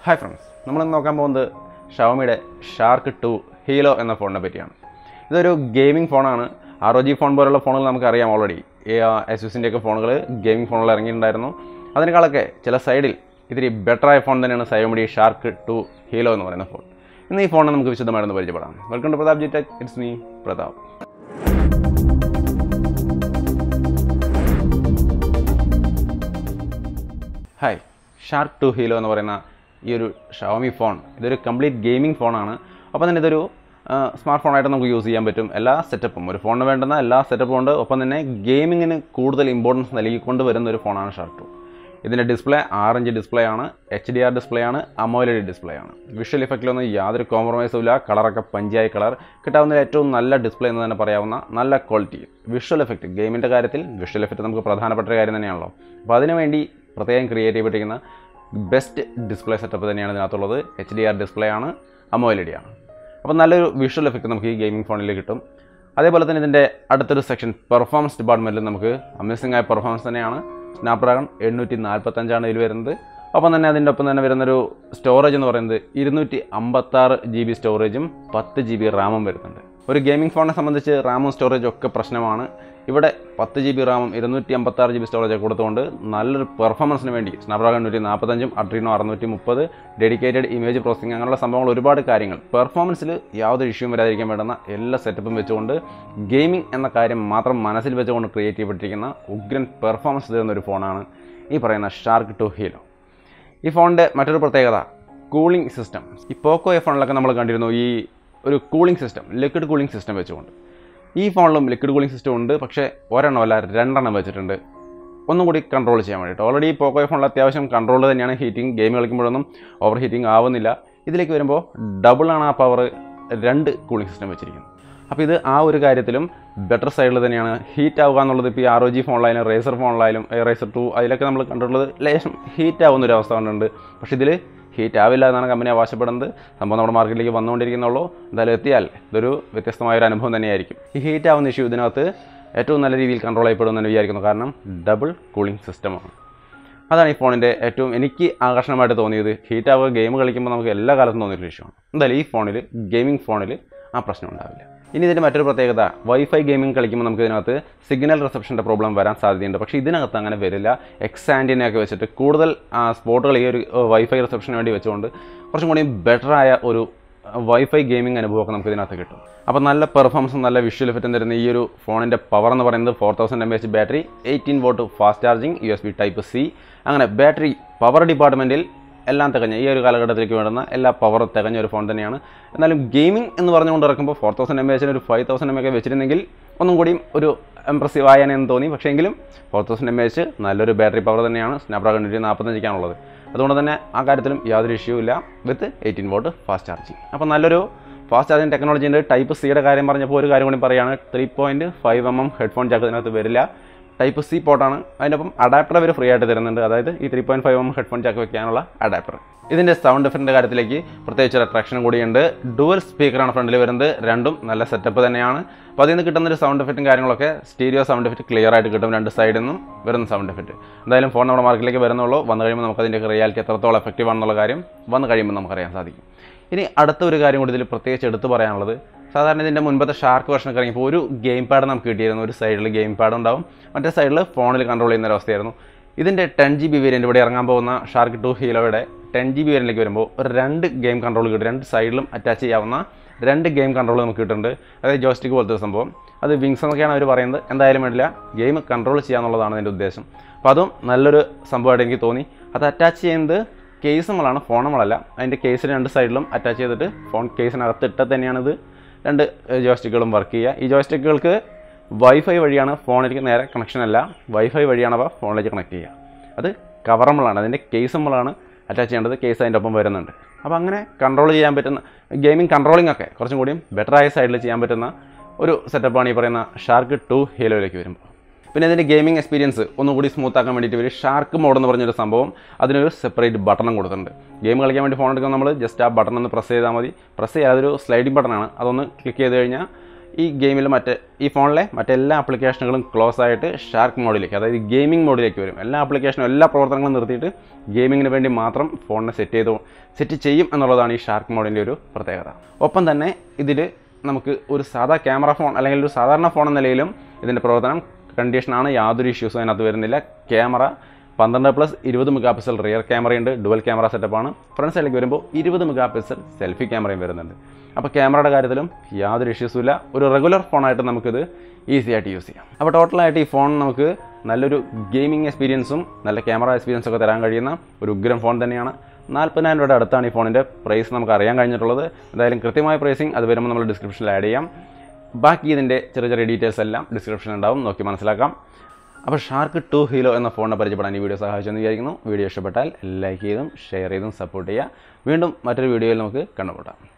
hi friends നമ്മളിന്ന് നോക്കാൻ പോകുന്നത് ഷവമിയുടെ ഷാർക്ക് ടു ഹീലോ എന്ന ഫോണിനെ പറ്റിയാണ് ഇതൊരു ഗെയിമിംഗ് ഫോണാണ് ആർ ഒ ജി ഫോൺ പോലുള്ള ഫോണുകൾ നമുക്കറിയാം ഓൾറെഡി ഈ എസ്യൂസിൻ്റെ ഒക്കെ ഫോണുകൾ ഗെയിമിംഗ് ഫോണുകൾ ഇറങ്ങിയിട്ടുണ്ടായിരുന്നു അതിനേക്കാളൊക്കെ ചില സൈഡിൽ ഇതിരി ബെറ്റർ ആയ ഫോൺ തന്നെയാണ് സയോമിഡി ഷാർക്ക് ടു ഹീലോ എന്ന് പറയുന്ന ഫോൺ ഇന്ന് ഈ ഫോണിനെ നമുക്ക് വിശദമായിരുന്നു പരിചയപ്പെടാം welcome to Pratap G tech it's me Pratap hi shark two helo എന്ന് പറയുന്ന ഈ ഒരു ഷവമി ഫോൺ ഇതൊരു കംപ്ലീറ്റ് ഗെയിമിംഗ് ഫോണാണ് അപ്പോൾ തന്നെ ഇതൊരു സ്മാർട്ട് ഫോണായിട്ട് നമുക്ക് യൂസ് ചെയ്യാൻ പറ്റും എല്ലാ സെറ്റപ്പും ഒരു ഫോണിന് വേണ്ടുന്ന എല്ലാ സെറ്റപ്പും ഉണ്ട് ഒപ്പം തന്നെ ഗെയിമിങ്ങിന് കൂടുതൽ ഇമ്പോർട്ടൻസ് നൽകിക്കൊണ്ട് വരുന്ന ഒരു ഫോണാണ് ഷാർക്ക് ടു ഇതിൻ്റെ ഡിസ്പ്ലേ ആറ് ഇഞ്ച് ഡിസ്പ്ലേ ആണ് എച്ച് ഡി ആർ ഡിസ്പ്ലേ ആണ് അമോലഡ് ഡിസ്പ്ലേ ആണ് വിഷ്വൽ ഇഫക്റ്റിലൊന്നും യാതൊരു കോംപ്രമൈസും ഇല്ല കളറൊക്കെ പഞ്ചായ കളർ കിട്ടാവുന്ന ഏറ്റവും നല്ല ഡിസ്പ്ലേ എന്ന് തന്നെ പറയാവുന്ന നല്ല ക്വാളിറ്റി വിഷ്വൽ എഫക്റ്റ് ഗെയിമിൻ്റെ കാര്യത്തിൽ വിഷ്വൽ എഫക്റ്റ് നമുക്ക് പ്രധാനപ്പെട്ട ഒരു കാര്യം തന്നെയാണല്ലോ അപ്പോൾ അതിനുവേണ്ടി പ്രത്യേകം ക്രിയേറ്റ് ചെയ്യപ്പെട്ടിരിക്കുന്ന ബെസ്റ്റ് ഡിസ്പ്ലേ സെറ്റപ്പ് തന്നെയാണ് ഇതിനകത്തുള്ളത് എച്ച് ഡി ആർ ഡിസ്പ്ലേ ആണ് അമോലഡി ആണ് അപ്പോൾ നല്ലൊരു വിഷ്വൽ എഫക്റ്റ് നമുക്ക് ഈ ഗെയിമിംഗ് ഫോണിൽ കിട്ടും അതേപോലെ തന്നെ ഇതിൻ്റെ അടുത്തൊരു സെക്ഷൻ പെർഫോമൻസ് ഡിപ്പാർട്ട്മെൻറ്റിൽ നമുക്ക് അമേസിംഗ് ആയ പെർഫോമൻസ് തന്നെയാണ് സ്നാപ്ഡ്രാഗൺ എണ്ണൂറ്റി നാൽപ്പത്തഞ്ചാണ് ഇതിൽ വരുന്നത് ഒപ്പം തന്നെ അതിൻ്റെ ഒപ്പം തന്നെ വരുന്നൊരു സ്റ്റോറേജ് എന്ന് പറയുന്നത് ഇരുന്നൂറ്റി അമ്പത്താറ് ജി ബി സ്റ്റോറേജും പത്ത് ജി ബി റാമും വരുന്നുണ്ട് ഒരു ഗെയിമിംഗ് ഫോണിനെ സംബന്ധിച്ച് റാമും സ്റ്റോറേജും ഒക്കെ പ്രശ്നമാണ് ഇവിടെ പത്ത് ജി ബി റാമും ഇരുന്നൂറ്റി അമ്പത്താറ് ജി ബി സ്റ്റോറേജ് കൊടുത്തുകൊണ്ട് നല്ലൊരു പെർഫോമൻസിന് വേണ്ടി സ്നാപ്ഡ്രാഗൺ നൂറ്റി നാൽപ്പത്തഞ്ചും അഡ്രീനോ അറുന്നൂറ്റി മുപ്പത് ഡെഡിക്കേറ്റഡ് ഇമേജ് പ്രോസസ്സിംഗ് അങ്ങനെയുള്ള സംഭവങ്ങൾ ഒരുപാട് കാര്യങ്ങൾ പെർഫോമൻസിൽ യാതൊരു ഇഷ്യൂവും വരാതിരിക്കാൻ വേണ്ടുന്ന എല്ലാ സെറ്റപ്പും വെച്ചുകൊണ്ട് ഗെയിമിംഗ് എന്ന കാര്യം മാത്രം മനസ്സിൽ വെച്ചുകൊണ്ട് ക്രിയേറ്റ് ചെയ്യപ്പെട്ടിരിക്കുന്ന ഉഗ്രൻ പെർഫോമൻസ് തരുന്ന ഒരു ഫോണാണ് ഈ പറയുന്ന ഷാർക്ക് ടു ഹീലോ ഈ ഫോണിൻ്റെ മറ്റൊരു പ്രത്യേകത കൂളിംഗ് സിസ്റ്റം ഈ പോക്കോ എ ഫോണിലൊക്കെ നമ്മൾ കണ്ടിരുന്നു ഈ ഒരു cooling system liquid cooling system വെച്ചുകൊണ്ട് ഈ ഫോണിലും ലിക്വിഡ് കൂളിംഗ് സിസ്റ്റം ഉണ്ട് പക്ഷേ ഒരെണ്ണമല്ല രണ്ടെണ്ണം വെച്ചിട്ടുണ്ട് ഒന്നും കൂടി കൺട്രോൾ ചെയ്യാൻ വേണ്ടിയിട്ട് ഓൾറെഡി പോക്കോ ഫോണിൽ അത്യാവശ്യം കൺട്രോൾ തന്നെയാണ് ഹീറ്റിംഗ് ഗെയിം കളിക്കുമ്പോഴൊന്നും ഓവർ ഹീറ്റിംഗ് ആവുന്നില്ല ഇതിലേക്ക് വരുമ്പോൾ ഡബിളാണ് ആ പവർ രണ്ട് കൂളിംഗ് സിസ്റ്റം വെച്ചിരിക്കുന്നത് അപ്പോൾ ഇത് ആ ഒരു കാര്യത്തിലും ബെറ്റർ സൈഡിൽ തന്നെയാണ് ഹീറ്റ് ആവുക എന്നുള്ളത് ഇപ്പോൾ ഈ ആർ ഒ ജി ഫോണിലായാലും റേസർ ഫോണിലായാലും റേസർ ടു അതിലൊക്കെ നമ്മൾ കണ്ടിട്ടുള്ളത് ലേശം ഹീറ്റ് ആവുന്ന ഒരു അവസ്ഥ കണ്ടിട്ടുണ്ട് പക്ഷേ ഇതിൽ ഹീറ്റ് ആവില്ല എന്നാണ് കമ്പനി അവകാശപ്പെടുന്നത് സംഭവം നമ്മുടെ മാർക്കറ്റിലേക്ക് വന്നുകൊണ്ടിരിക്കുന്നുള്ളൂ എന്തായാലും എത്തിയാൽ ഇതൊരു വ്യത്യസ്തമായ ഒരു അനുഭവം തന്നെയായിരിക്കും ഈ ഹീറ്റ് ആവുന്ന ഇഷ്യൂ ഇതിനകത്ത് ഏറ്റവും നല്ല രീതിയിൽ കൺട്രോൾ ചെയ്യപ്പെടുമെന്ന് വിചാരിക്കുന്നു കാരണം ഡബിൾ കൂളിംഗ് സിസ്റ്റമാണ് അതാണ് ഈ ഫോണിൻ്റെ ഏറ്റവും എനിക്ക് ആകർഷണമായിട്ട് തോന്നിയത് ഹീറ്റ് ആവുക ഗെയിം കളിക്കുമ്പോൾ നമുക്ക് എല്ലാ കാലത്തും തോന്നിയൊരു വിഷയമാണ് എന്തായാലും ഈ ഫോണിൽ ഗെയിമിംഗ് ഫോണിൽ ആ പ്രശ്നം ഉണ്ടാവില്ല ഇനി ഇതിൻ്റെ മറ്റൊരു പ്രത്യേകത വൈഫൈ ഗെയിമിംഗ് കളിക്കുമ്പോൾ നമുക്ക് ഇതിനകത്ത് സിഗ്നൽ റിസപ്ഷൻ്റെ പ്രോബ്ലം വരാൻ സാധ്യതയുണ്ട് പക്ഷേ ഇതിനകത്ത് അങ്ങനെ വരില്ല എക്സ് ആൻറ്റിനെയൊക്കെ വെച്ചിട്ട് കൂടുതൽ സ്പോട്ടുകൾ ഈ ഒരു വൈഫൈ റിസപ്ഷന് വേണ്ടി വെച്ചുകൊണ്ട് കുറച്ചും കൂടി ബെറ്റർ ആയ ഒരു വൈഫൈ ഗെയിമിംഗ് അനുഭവമൊക്കെ നമുക്ക് ഇതിനകത്ത് കിട്ടും അപ്പോൾ നല്ല പെർഫോമൻസും നല്ല വിഷ്വൽ എഫക്റ്റും തരുന്ന ഈ ഒരു ഫോണിൻ്റെ പവർ എന്ന് പറയുന്നത് four thousand M H battery eighteen watt fast charging U S B type C അങ്ങനെ ബാറ്ററി പവർ ഡിപ്പാർട്ട്മെൻറ്റിൽ എല്ലാം തികഞ്ഞ ഈ ഒരു കാലഘട്ടത്തിലേക്ക് വേണ്ടുന്ന എല്ലാ പവറും തികഞ്ഞ ഒരു ഫോൺ തന്നെയാണ് എന്നാലും ഗെയിമിംഗ് എന്ന് പറഞ്ഞുകൊണ്ട് ഇറക്കുമ്പോൾ ഫോർ തൗസൻഡ് എം എച്ചിന് ഒരു ഫൈവ് തൗസൻഡ് എം ഒക്കെ വെച്ചിരുന്നെങ്കിൽ ഒന്നും കൂടിയും ഒരു ഇംപ്രസീവ് ആയാനെന്ന് തോന്നി പക്ഷേ എങ്കിലും ഫോർ തൗസൻഡ് എം എച്ച് നല്ലൊരു ബാറ്ററി പവർ തന്നെയാണ് സ്നാപ്ഡ്രാഗൺ നൂറ്റി നാൽപ്പത്തഞ്ചിക്കാണുള്ളത് അതുകൊണ്ട് തന്നെ ആ കാര്യത്തിലും യാതൊരു ഇഷ്യൂ ഇല്ല with eighteen watt fast charging അപ്പോൾ നല്ലൊരു ഫാസ്റ്റ് ചാർജിങ് ടെക്നോളജി ഉണ്ട് ടൈപ്പ് സിയുടെ കാര്യം പറഞ്ഞപ്പോൾ ഒരു കാര്യം കൂടി പറയുകയാണ് three point five M M headphone jack ഇതിനകത്ത് വരില്ല ടൈപ്പ് സി പോർട്ടാണ് അതിനൊപ്പം അഡാപ്റ്റർ അവർ ഫ്രീ ആയിട്ട് തരുന്നുണ്ട് അതായത് ഈ three point five M headphone jack വെക്കാനുള്ള അഡാപ്റ്റർ ഇതിൻ്റെ സൗണ്ട് എഫക്റ്റിൻ്റെ കാര്യത്തിലേക്ക് പ്രത്യേകിച്ച് ഒരു അട്രാക്ഷനും കൂടിയുണ്ട് ഡുവൽ സ്പീക്കറാണ് ഫ്രണ്ടിൽ വരുന്നത് രണ്ടും നല്ല സെറ്റപ്പ് തന്നെയാണ് അപ്പോൾ അതിൽ നിന്ന് കിട്ടുന്ന ഒരു സൗണ്ട് എഫക്റ്റും കാര്യങ്ങളൊക്കെ സ്റ്റീരിയോ സൗണ്ട് എഫക്റ്റ് ക്ലിയർ ആയിട്ട് കിട്ടും രണ്ട് സൈഡിൽ നിന്നും വരുന്ന സൗണ്ട് എഫക്റ്റ് എന്തായാലും ഫോൺ നമ്മുടെ മാർക്കറ്റിലേക്ക് വരുന്നുള്ളൂ വന്നു കഴിയുമ്പോൾ നമുക്ക് അതിൻ്റെ റിയാലിറ്റി എത്രത്തോളം എഫക്റ്റീവ് ആണെന്നുള്ള കാര്യം വന്നു കഴിയുമ്പോൾ നമുക്കറിയാൻ സാധിക്കും ഇനി അടുത്ത ഒരു കാര്യം കൂടി ഇതിൽ പ്രത്യേകിച്ച് എടുത്തു പറയാനുള്ളത് സാധാരണ ഇതിൻ്റെ മുൻപത്തെ ഷാർക്ക് വെർഷനൊക്കെ ഇറങ്ങിയപ്പോൾ ഒരു ഗെയിം പാഡ് നമുക്ക് കിട്ടിയിരുന്നു ഒരു സൈഡിൽ ഗെയിം പാഡ് ഉണ്ടാവും മറ്റേ സൈഡിൽ ഫോണിൽ കൺട്രോൾ ചെയ്യുന്ന ഒരു അവസ്ഥയായിരുന്നു ഇതിൻ്റെ ടെൻ ജി ബി വേരിയൻ്റ് ഇവിടെ ഇറങ്ങാൻ പോകുന്ന ഷാർക്ക് ടു ഹീലോയുടെ ടെൻ ജി ബി വേരിയൻറ്റിലേക്ക് വരുമ്പോൾ ഒരു രണ്ട് ഗെയിം കൺട്രോൾ കിട്ടും രണ്ട് സൈഡിലും അറ്റാച്ച് ചെയ്യാവുന്ന രണ്ട് ഗെയിം കൺട്രോൾ നമുക്ക് കിട്ടുന്നുണ്ട് അതായത് ജോസ്റ്റിക് പോലത്തെ ഒരു സംഭവം അത് വിങ്സ് എന്നൊക്കെയാണ് അവർ പറയുന്നത് എന്തായാലും വേണ്ടില്ല ഗെയിം കൺട്രോൾ ചെയ്യാന്നുള്ളതാണ് എൻ്റെ ഉദ്ദേശം അപ്പോൾ അതും നല്ലൊരു സംഭവമായിട്ട് എനിക്ക് തോന്നി അത് അറ്റാച്ച് ചെയ്യുന്നത് കേസ് നമ്മളാണ് ഫോൺ നമ്മളല്ല അതിൻ്റെ കേസിന് രണ്ട് സൈഡിലും അറ്റാച്ച് ചെയ്തിട്ട് ഫോൺ കേസിനകത്ത് ഇട്ട് തന്നെയാണിത് രണ്ട് ജോസ്റ്റിക്കുകളും വർക്ക് ചെയ്യുക ഈ ജോസ്റ്റിക്കുകൾക്ക് വൈഫൈ വഴിയാണ് ഫോണിലേക്ക് നേരെ കണക്ഷൻ അല്ല വൈഫൈ വഴിയാണ് അവ ഫോണിലേക്ക് കണക്ട് ചെയ്യുക അത് കവറമ്മളാണ് അതിൻ്റെ കേസ് നമ്മളാണ് അറ്റാച്ച് ചെയ്യേണ്ടത് കേസ് അതിൻ്റെ ഒപ്പം വരുന്നുണ്ട് അപ്പോൾ അങ്ങനെ കൺട്രോൾ ചെയ്യാൻ പറ്റുന്ന ഗെയിമിംഗ് കൺട്രോളിംഗ് ഒക്കെ കുറച്ചും കൂടിയും ബെറ്റർ ആയ സൈഡിൽ ചെയ്യാൻ പറ്റുന്ന ഒരു സെറ്റപ്പാണ് ഈ പറയുന്ന ഷാർക്ക് ടു ഹീലോയിലേക്ക് വരുമ്പോൾ പിന്നെ ഇതിൻ്റെ ഗെയിമിംഗ് എക്സ്പീരിയൻസ് ഒന്നുകൂടി സ്മൂത്ത് ആക്കാൻ വേണ്ടിയിട്ട് ഒരു ഷാർക്ക് മോഡ് എന്ന് പറഞ്ഞൊരു സംഭവം അതിനൊരു സെപ്പറേറ്റ് ബട്ടണും കൊടുത്തിട്ടുണ്ട് ഗെയിം കളിക്കാൻ വേണ്ടി ഫോൺ എടുക്കുമ്പോൾ നമ്മൾ ജസ്റ്റ് ആ ബട്ടൺ ഒന്ന് പ്രസ് ചെയ്താൽ മതി പ്രസ് ചെയ്യാതെ ഒരു സ്ലൈഡിംഗ് ബട്ടണാണ് അതൊന്ന് ക്ലിക്ക് ചെയ്ത് കഴിഞ്ഞാൽ ഈ ഗെയിമിൽ മറ്റേ ഈ ഫോണിലെ മറ്റെല്ലാ ആപ്ലിക്കേഷനുകളും ക്ലോസ് ആയിട്ട് ഷാർക്ക് മോഡിലേക്ക് അതായത് ഗെയിമിംഗ് മോഡിലേക്ക് വരും എല്ലാ ആപ്ലിക്കേഷനും എല്ലാ പ്രവർത്തനങ്ങളും നിർത്തിയിട്ട് ഗെയിമിങ്ങിന് വേണ്ടി മാത്രം ഫോണിനെ സെറ്റ് ചെയ്തു സെറ്റ് ചെയ്യും എന്നുള്ളതാണ് ഈ ഷാർക്ക് മോഡിൻ്റെ ഒരു പ്രത്യേകത ഒപ്പം തന്നെ ഇതിൽ നമുക്ക് ഒരു സാധാ ക്യാമറ ഫോൺ അല്ലെങ്കിൽ ഒരു സാധാരണ ഫോൺ എന്ന നിലയിലും ഇതിൻ്റെ പ്രവർത്തനം കണ്ടീഷനാണ് യാതൊരു ഇഷ്യൂസും അതിനകത്ത് വരുന്നില്ല ക്യാമറ പന്ത്രണ്ട് പ്ലസ് ഇരുപത് മെഗാ പിക്സൽ റിയർ ക്യാമറയുണ്ട് ഡുവൽ ക്യാമറ സെറ്റപ്പാണ് ഫ്രണ്ട് സൈഡിലേക്ക് വരുമ്പോൾ ഇരുപത് മെഗാ പിക്സൽ സെൽഫി ക്യാമറയും വരുന്നുണ്ട് അപ്പോൾ ക്യാമറയുടെ കാര്യത്തിലും യാതൊരു ഇഷ്യൂസും ഇല്ല ഒരു റെഗുലർ ഫോണായിട്ട് നമുക്കിത് ഈസി ആയിട്ട് യൂസ് ചെയ്യാം അപ്പോൾ ടോട്ടലായിട്ട് ഈ ഫോൺ നമുക്ക് നല്ലൊരു ഗെയിമിംഗ് എക്സ്പീരിയൻസും നല്ല ക്യാമറ എക്സ്പീരിയൻസും ഒക്കെ തരാൻ കഴിയുന്ന ഒരു ഉഗ്രം ഫോൺ തന്നെയാണ് നാൽപ്പതിനായിരം രൂപയുടെ അടുത്താണ് ഈ ഫോണിൻ്റെ പ്രൈസ് നമുക്ക് അറിയാൻ കഴിഞ്ഞിട്ടുള്ളത് എന്തായാലും കൃത്യമായ പ്രൈസിങ് അത് വരുമ്പോൾ നമ്മൾ ഡിസ്ക്രിപ്ഷനിൽ ആഡ് ചെയ്യാം ബാക്കി ഇതിൻ്റെ ചെറിയ ചെറിയ ഡീറ്റെയിൽസ് എല്ലാം ഡിസ്ക്രിപ്ഷനിൽ ഉണ്ടാവും നോക്കി മനസ്സിലാക്കാം അപ്പോൾ ഷാർക്ക് ടു ഹീലോ എന്ന ഫോണിനെ പരിചയപ്പെടാൻ ഈ വീഡിയോ സഹായിച്ചെന്ന് വിചാരിക്കുന്നു വീഡിയോ ഇഷ്ടപ്പെട്ടാൽ ലൈക്ക് ചെയ്തും ഷെയർ ചെയ്തും സപ്പോർട്ട് ചെയ്യുക വീണ്ടും മറ്റൊരു വീഡിയോയിൽ നമുക്ക് കണ്ടുമുട്ടാം